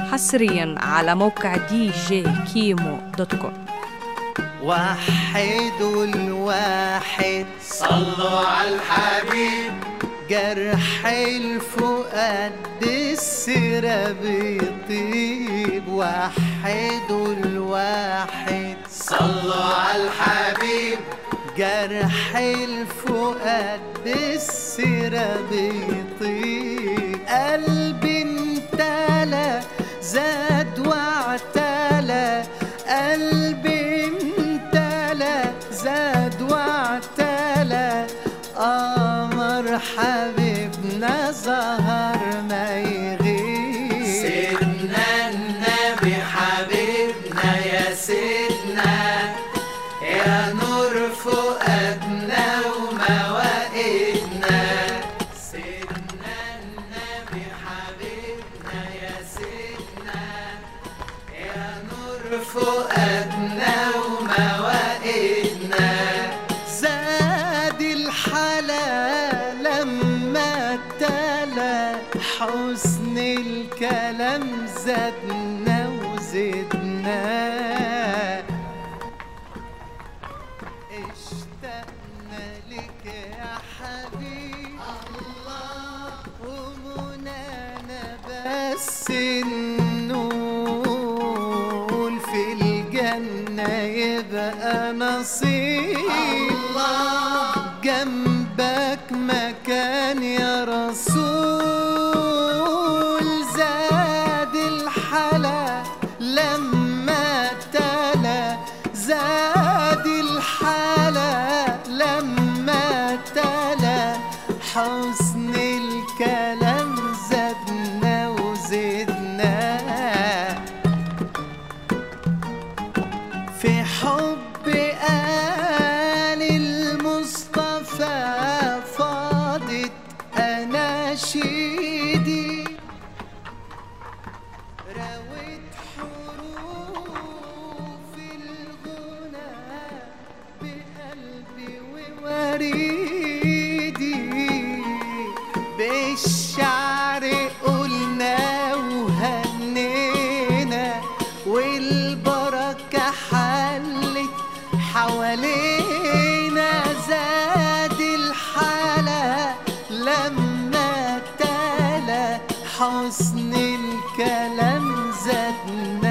حصريا على موقع دي جي كيمو دوت كوم وحد الواحد صلوا على الحبيب جرح الفؤاد السيرة بيطيب وحد الواحد صلوا على الحبيب جرح الفؤاد السيرة بيطيب قلبي امتلى زاد واعتلى قلبي امتلى زاد واعتلى قمر حبيبنا ظهر ما يغيب سيدنا النبي حبيبنا يا سيدنا يا نور فؤادنا وموائدنا سيدنا النبي حبيبنا يا سيدنا يا نور فؤادنا وموائدنا زاد الحلا لما تلا حسن الكلام زادنا وزدنا اشتقنا لك يا حبيب الله ومنانا بس النول في الجنة يبقى نصيب الله جنبك مكان يا رسول زاد الحلا لما تلا زاد الحلا لما تلا حسن الكلام زادنا وزدنا في حب آل المصطفى فاضت أناشيدي رويت حروف الغنى بقلبي ووريدي بالشعر قلنا وهنينا والبركة حلت حوالينا زاد الحلا لما تلا حسن الكلام زادنا